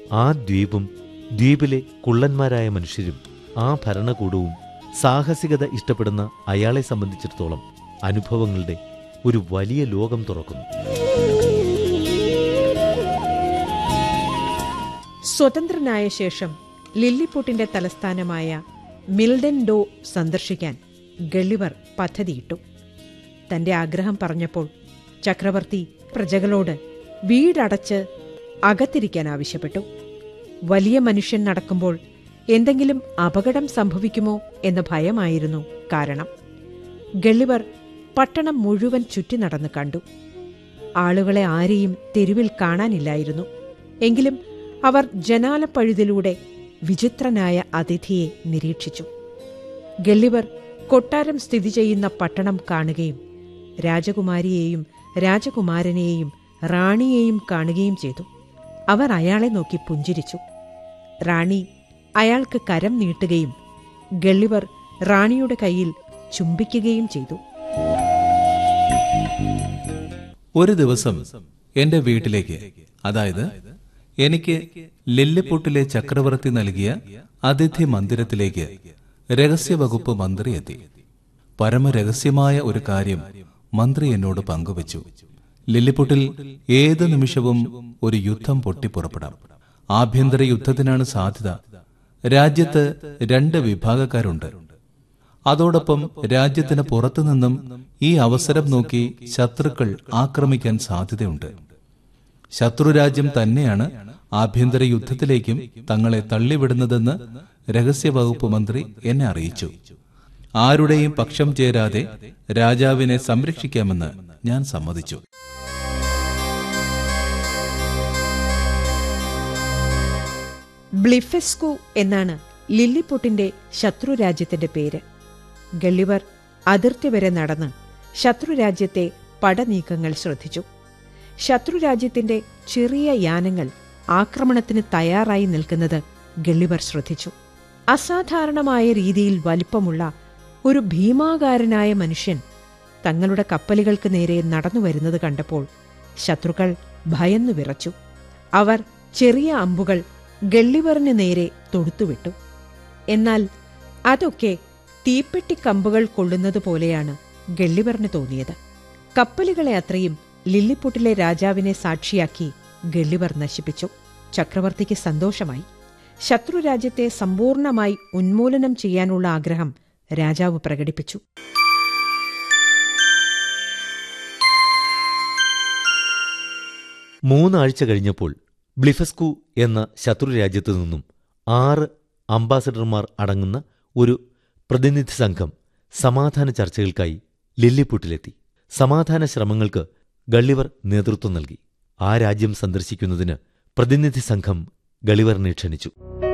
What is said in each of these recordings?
ആ ദ്വീപും ദ്വീപിലെ കുള്ളന്മാരായ മനുഷ്യരും ആ ഭരണകൂടവും സാഹസികത ഇഷ്ടപ്പെടുന്ന അയാളെ സംബന്ധിച്ചിടത്തോളം അനുഭവങ്ങളുടെ ഒരു വലിയ ലോകം തുറക്കുന്നു സ്വതന്ത്രനായ ശേഷം ലില്ലിപൂട്ടിന്റെ തലസ്ഥാനമായ മിൽഡൻ ഡോ സന്ദർശിക്കാൻ ഗള്ളിവർ പദ്ധതിയിട്ടു തന്റെ ആഗ്രഹം പറഞ്ഞപ്പോൾ ചക്രവർത്തി പ്രജകളോട് വീടടച്ച് അകത്തിരിക്കാൻ ആവശ്യപ്പെട്ടു വലിയ മനുഷ്യൻ നടക്കുമ്പോൾ എന്തെങ്കിലും അപകടം സംഭവിക്കുമോ എന്ന ഭയമായിരുന്നു കാരണം ഗള്ളിവർ പട്ടണം മുഴുവൻ ചുറ്റി നടന്നു കണ്ടു ആളുകളെ ആരെയും തെരുവിൽ കാണാനില്ലായിരുന്നു എങ്കിലും അവർ ജനാലപ്പഴുതിലൂടെ വിചിത്രനായ അതിഥിയെ നിരീക്ഷിച്ചു ഗള്ളിവർ കൊട്ടാരം സ്ഥിതി ചെയ്യുന്ന പട്ടണം കാണുകയും രാജകുമാരിയെയും രാജകുമാരനെയും റാണിയെയും കാണുകയും ചെയ്തു അവർ അയാളെ നോക്കി പുഞ്ചിരിച്ചു റാണി അയാൾക്ക് കരം നീട്ടുകയും ഗള്ളിവർ റാണിയുടെ കയ്യിൽ ചുംബിക്കുകയും ചെയ്തു ഒരു ദിവസം എന്റെ വീട്ടിലേക്ക് അതായത് എനിക്ക് ലില്ലിപ്പൊട്ടിലെ ചക്രവർത്തി നൽകിയ അതിഥി മന്ദിരത്തിലേക്ക് രഹസ്യവകുപ്പ് മന്ത്രി എത്തി പരമരഹസ്യമായ ഒരു കാര്യം മന്ത്രി എന്നോട് പങ്കുവച്ചു ലില്ലിപ്പൊട്ടിൽ ഏത് നിമിഷവും ഒരു യുദ്ധം പൊട്ടിപ്പുറപ്പെടാം ആഭ്യന്തര യുദ്ധത്തിനാണ് സാധ്യത രാജ്യത്ത് രണ്ട് വിഭാഗക്കാരുണ്ട് അതോടൊപ്പം രാജ്യത്തിന് പുറത്തുനിന്നും ഈ അവസരം നോക്കി ശത്രുക്കൾ ആക്രമിക്കാൻ സാധ്യതയുണ്ട് ശത്രുരാജ്യം തന്നെയാണ് ആഭ്യന്തര യുദ്ധത്തിലേക്കും തങ്ങളെ തള്ളിവിടുന്നതെന്ന് രഹസ്യവകുപ്പ് മന്ത്രി എന്നെ അറിയിച്ചു ആരുടെയും പക്ഷം ചേരാതെ രാജാവിനെ സംരക്ഷിക്കാമെന്ന് ഞാൻ സമ്മതിച്ചു ബ്ലിഫെസ്കു എന്നാണ് ലില്ലിപ്പൊട്ടിന്റെ ശത്രുരാജ്യത്തിന്റെ പേര് ഗള്ളിവർ അതിർത്തി വരെ നടന്ന് ശത്രുരാജ്യത്തെ പടനീക്കങ്ങൾ ശ്രദ്ധിച്ചു ശത്രുരാജ്യത്തിന്റെ ചെറിയ യാനങ്ങൾ ആക്രമണത്തിന് തയ്യാറായി നിൽക്കുന്നത് ഗള്ളിവർ ശ്രദ്ധിച്ചു അസാധാരണമായ രീതിയിൽ വലിപ്പമുള്ള ഒരു ഭീമാകാരനായ മനുഷ്യൻ തങ്ങളുടെ കപ്പലുകൾക്ക് നേരെ നടന്നു വരുന്നത് കണ്ടപ്പോൾ ശത്രുക്കൾ ഭയന്നു വിറച്ചു അവർ ചെറിയ അമ്പുകൾ ഗള്ളിവറിന് നേരെ തൊടുത്തുവിട്ടു എന്നാൽ അതൊക്കെ തീപ്പെട്ടിക്കമ്പുകൾ കൊള്ളുന്നത് പോലെയാണ് ഗള്ളിവറിന് തോന്നിയത് കപ്പലുകളെ അത്രയും ലില്ലിപ്പൊട്ടിലെ രാജാവിനെ സാക്ഷിയാക്കി ഗള്ളിവർ നശിപ്പിച്ചു ചക്രവർത്തിക്ക് സന്തോഷമായി ശത്രുരാജ്യത്തെ സമ്പൂർണമായി ഉന്മൂലനം ചെയ്യാനുള്ള ആഗ്രഹം രാജാവ് പ്രകടിപ്പിച്ചു മൂന്നാഴ്ച കഴിഞ്ഞപ്പോൾ ബ്ലിഫസ്കു എന്ന ശത്രുരാജ്യത്തു നിന്നും ആറ് അംബാസഡർമാർ അടങ്ങുന്ന ഒരു പ്രതിനിധി സംഘം സമാധാന ചർച്ചകൾക്കായി ലില്ലിപുട്ടിലെത്തി സമാധാന ശ്രമങ്ങൾക്ക് ഗള്ളിവർ നേതൃത്വം നൽകി ആ രാജ്യം സന്ദർശിക്കുന്നതിന് പ്രതിനിധി സംഘം ഗളിവറിനെ ക്ഷണിച്ചു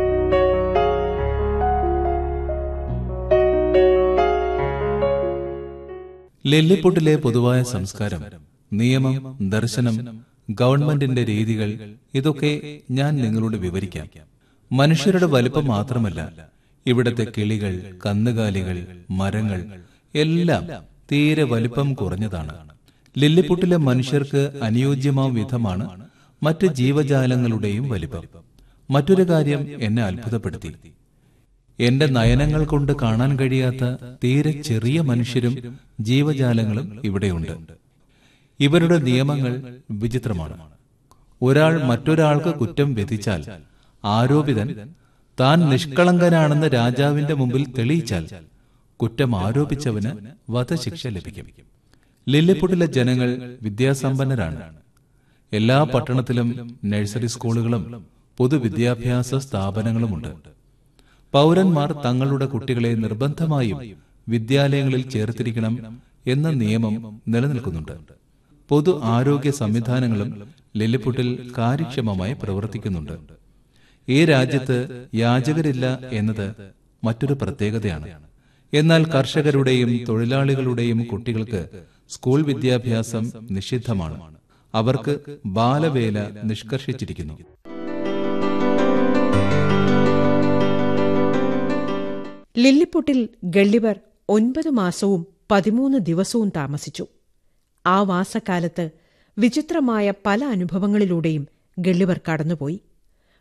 ലില്ലിപ്പൊട്ടിലെ പൊതുവായ സംസ്കാരം നിയമം ദർശനം ഗവൺമെന്റിന്റെ രീതികൾ ഇതൊക്കെ ഞാൻ നിങ്ങളോട് വിവരിക്കാം മനുഷ്യരുടെ വലിപ്പം മാത്രമല്ല ഇവിടത്തെ കിളികൾ കന്നുകാലികൾ മരങ്ങൾ എല്ലാം തീരെ വലിപ്പം കുറഞ്ഞതാണ് ലില്ലിപ്പൊട്ടിലെ മനുഷ്യർക്ക് അനുയോജ്യമാം വിധമാണ് മറ്റ് ജീവജാലങ്ങളുടെയും വലിപ്പം മറ്റൊരു കാര്യം എന്നെ അത്ഭുതപ്പെടുത്തി എന്റെ നയനങ്ങൾ കൊണ്ട് കാണാൻ കഴിയാത്ത തീരെ ചെറിയ മനുഷ്യരും ജീവജാലങ്ങളും ഇവിടെയുണ്ട് ഇവരുടെ നിയമങ്ങൾ വിചിത്രമാണ് ഒരാൾ മറ്റൊരാൾക്ക് കുറ്റം വിധിച്ചാൽ ആരോപിതൻ താൻ നിഷ്കളങ്കനാണെന്ന് രാജാവിന്റെ മുമ്പിൽ തെളിയിച്ചാൽ കുറ്റം ആരോപിച്ചവന് വധശിക്ഷ ലഭിക്കും ലില്ലിപ്പൊട്ടിലെ ജനങ്ങൾ വിദ്യാസമ്പന്നരാണ് എല്ലാ പട്ടണത്തിലും നഴ്സറി സ്കൂളുകളും പൊതുവിദ്യാഭ്യാസ സ്ഥാപനങ്ങളുമുണ്ട് പൗരന്മാർ തങ്ങളുടെ കുട്ടികളെ നിർബന്ധമായും വിദ്യാലയങ്ങളിൽ ചേർത്തിരിക്കണം എന്ന നിയമം നിലനിൽക്കുന്നുണ്ട് പൊതു ആരോഗ്യ സംവിധാനങ്ങളും ലില്ലിപ്പുട്ടിൽ കാര്യക്ഷമമായി പ്രവർത്തിക്കുന്നുണ്ട് ഈ രാജ്യത്ത് യാചകരില്ല എന്നത് മറ്റൊരു പ്രത്യേകതയാണ് എന്നാൽ കർഷകരുടെയും തൊഴിലാളികളുടെയും കുട്ടികൾക്ക് സ്കൂൾ വിദ്യാഭ്യാസം നിഷിദ്ധമാണ് അവർക്ക് ബാലവേല നിഷ്കർഷിച്ചിരിക്കുന്നു ലില്ലിപ്പൊട്ടിൽ ഗള്ളിവർ ഒൻപത് മാസവും പതിമൂന്ന് ദിവസവും താമസിച്ചു ആ വാസക്കാലത്ത് വിചിത്രമായ പല അനുഭവങ്ങളിലൂടെയും ഗള്ളിവർ കടന്നുപോയി